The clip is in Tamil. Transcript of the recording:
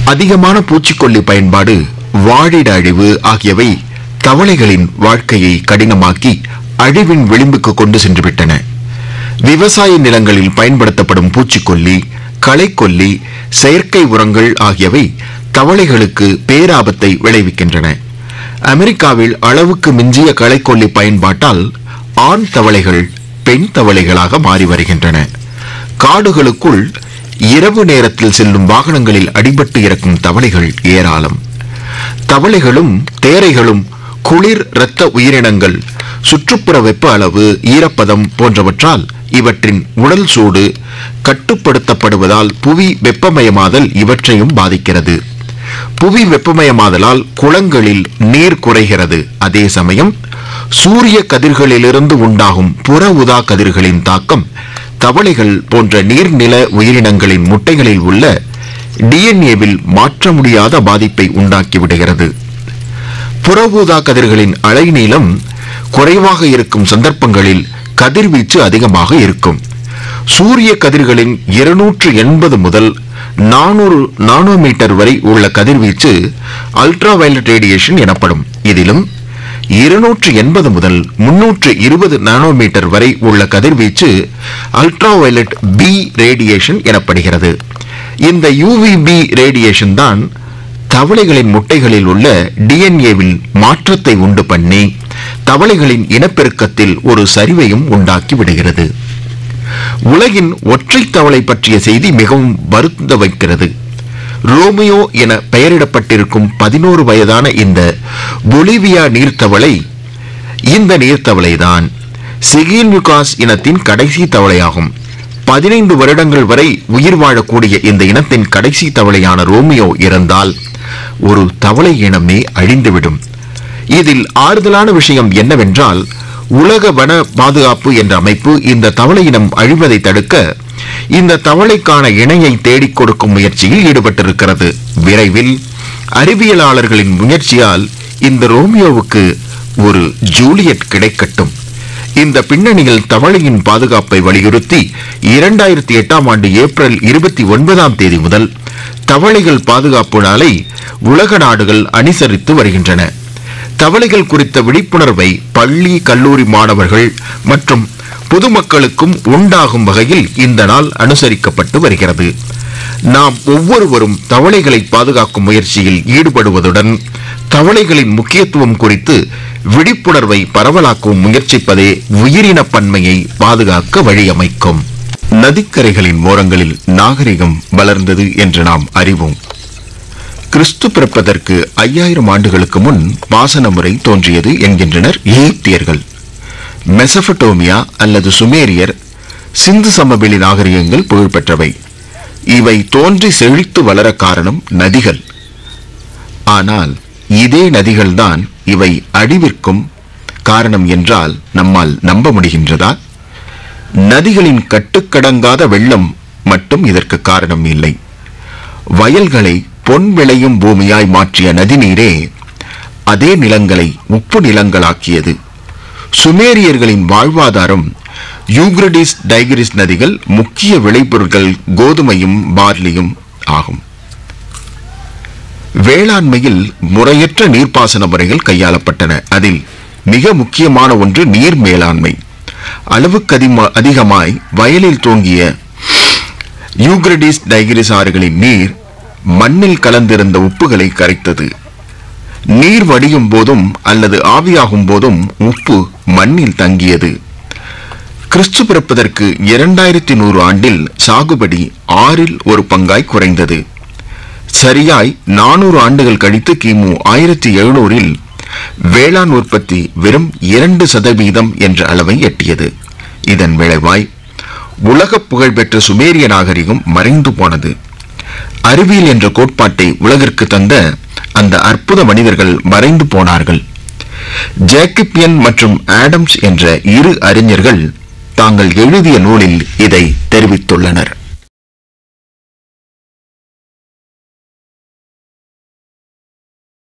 அதிகமான பூச்சிக்கொல்லி பயன்பாடு வாழிட அழிவு ஆகியவை தவளைகளின் வாழ்க்கையை கடினமாக்கி அழிவின் விளிம்புக்கு கொண்டு சென்றுவிட்டன விவசாய நிலங்களில் பயன்படுத்தப்படும் பூச்சிக்கொல்லி களைக்கொல்லி செயற்கை உரங்கள் ஆகியவை தவளைகளுக்கு பேராபத்தை விளைவிக்கின்றன அமெரிக்காவில் அளவுக்கு மிஞ்சிய களைக்கொல்லி பயன்பாட்டால் ஆண் தவளைகள் பெண் தவளைகளாக மாறி வருகின்றன காடுகளுக்குள் இரவு நேரத்தில் செல்லும் வாகனங்களில் அடிபட்டு இறக்கும் தவளைகள் ஏராளம் தவளைகளும் தேரைகளும் குளிர் இரத்த உயிரினங்கள் சுற்றுப்புற வெப்ப அளவு ஈரப்பதம் போன்றவற்றால் இவற்றின் உடல் சூடு கட்டுப்படுத்தப்படுவதால் புவி வெப்பமயமாதல் இவற்றையும் பாதிக்கிறது புவி வெப்பமயமாதலால் குளங்களில் நீர் குறைகிறது அதே சமயம் சூரிய கதிர்களிலிருந்து உண்டாகும் புற ஊதா கதிர்களின் தாக்கம் தவளைகள் போன்ற நீர்நில உயிரினங்களின் முட்டைகளில் உள்ள டிஎன்ஏவில் மாற்ற முடியாத பாதிப்பை உண்டாக்கிவிடுகிறது புற ஊதா கதிர்களின் அலைநீளம் குறைவாக இருக்கும் சந்தர்ப்பங்களில் கதிர்வீச்சு அதிகமாக இருக்கும் சூரிய கதிர்களின் இருநூற்று எண்பது முதல் நானூறு நானோமீட்டர் வரை உள்ள கதிர்வீச்சு அல்ட்ரா வயலட் ரேடியேஷன் எனப்படும் இதிலும் இருநூற்று எண்பது முதல் முன்னூற்று இருபது நானோமீட்டர் வரை உள்ள கதிர்வீச்சு அல்ட்ரா வயலட் பி ரேடியேஷன் எனப்படுகிறது இந்த யூவிபி ரேடியேஷன் தான் தவளைகளின் முட்டைகளில் உள்ள டிஎன்ஏவில் மாற்றத்தை உண்டு பண்ணி தவளைகளின் இனப்பெருக்கத்தில் ஒரு சரிவையும் உண்டாக்கி விடுகிறது உலகின் ஒற்றை தவளை பற்றிய செய்தி மிகவும் வருந்த வைக்கிறது ரோமியோ என பெயரிடப்பட்டிருக்கும் பதினோரு வயதான இந்த பொலிவியா நீர்த்தவளை இந்த நீர்த்தவளைதான் சிகின்யுகாஸ் இனத்தின் கடைசி தவளையாகும் பதினைந்து வருடங்கள் வரை உயிர் வாழக்கூடிய இந்த இனத்தின் கடைசி தவளையான ரோமியோ இறந்தால் ஒரு தவளை இனமே அழிந்துவிடும் இதில் ஆறுதலான விஷயம் என்னவென்றால் உலக வன பாதுகாப்பு என்ற அமைப்பு இந்த தவளை இனம் அழிவதை தடுக்க இந்த தவளைக்கான இணையை தேடிக் கொடுக்கும் முயற்சியில் ஈடுபட்டிருக்கிறது விரைவில் அறிவியலாளர்களின் முயற்சியால் இந்த ரோமியோவுக்கு ஒரு ஜூலியட் கிடைக்கட்டும் இந்த பின்னணியில் தவளையின் பாதுகாப்பை வலியுறுத்தி இரண்டாயிரத்தி எட்டாம் ஆண்டு ஏப்ரல் இருபத்தி ஒன்பதாம் தேதி முதல் தவளைகள் பாதுகாப்பு நாளை உலக நாடுகள் அனுசரித்து வருகின்றன தவளைகள் குறித்த விழிப்புணர்வை பள்ளி கல்லூரி மாணவர்கள் மற்றும் பொதுமக்களுக்கும் உண்டாகும் வகையில் இந்த நாள் அனுசரிக்கப்பட்டு வருகிறது நாம் ஒவ்வொருவரும் தவளைகளை பாதுகாக்கும் முயற்சியில் ஈடுபடுவதுடன் தவளைகளின் முக்கியத்துவம் குறித்து விழிப்புணர்வை பரவலாக்கவும் முயற்சிப்பதே உயிரின பன்மையை பாதுகாக்க வழியமைக்கும் நதிக்கரைகளின் ஓரங்களில் நாகரிகம் வளர்ந்தது என்று நாம் அறிவோம் கிறிஸ்து பிறப்பதற்கு ஐயாயிரம் ஆண்டுகளுக்கு முன் பாசன முறை தோன்றியது என்கின்றனர் எகிப்தியர்கள் மெசபடோமியா அல்லது சுமேரியர் சிந்து சமவெளி நாகரிகங்கள் புகழ்பெற்றவை இவை தோன்றி செழித்து வளர காரணம் நதிகள் ஆனால் இதே நதிகள்தான் இவை அழிவிற்கும் காரணம் என்றால் நம்மால் நம்ப முடிகின்றதா நதிகளின் கட்டுக்கடங்காத வெள்ளம் மட்டும் இதற்கு காரணம் இல்லை வயல்களை பொன் விளையும் பூமியாய் மாற்றிய நதிநீரே அதே நிலங்களை உப்பு நிலங்களாக்கியது சுமேரியர்களின் வாழ்வாதாரம் யூக்ரடிஸ் டைகிரிஸ் நதிகள் முக்கிய விளைபொருட்கள் கோதுமையும் பார்லியும் ஆகும் வேளாண்மையில் முறையற்ற நீர்ப்பாசன முறைகள் கையாளப்பட்டன அதில் மிக முக்கியமான ஒன்று நீர் மேலாண்மை அளவுக்கு அதிகமா- அதிகமாய் வயலில் தோங்கிய யூக்ரடிஸ் டைகிரிஸ் ஆறுகளின் நீர் மண்ணில் கலந்திருந்த உப்புகளை கரைத்தது நீர் வடியும் போதும் அல்லது ஆவியாகும் போதும் உப்பு மண்ணில் தங்கியது கிறிஸ்து பிறப்பதற்கு இரண்டாயிரத்தி நூறு ஆண்டில் சாகுபடி ஆறில் ஒரு பங்காய் குறைந்தது சரியாய் நானூறு ஆண்டுகள் கழித்து கிமு ஆயிரத்தி எழுநூறில் வேளாண் உற்பத்தி வெறும் இரண்டு சதவீதம் என்ற அளவை எட்டியது இதன் விளைவாய் உலக புகழ்பெற்ற சுமேரிய நாகரிகம் மறைந்து போனது அறிவியல் என்ற கோட்பாட்டை உலகிற்கு தந்த அந்த அற்புத மனிதர்கள் மறைந்து போனார்கள் ஜேக்கபியன் மற்றும் ஆடம்ஸ் என்ற இரு அறிஞர்கள் தாங்கள் எழுதிய நூலில் இதை தெரிவித்துள்ளனர்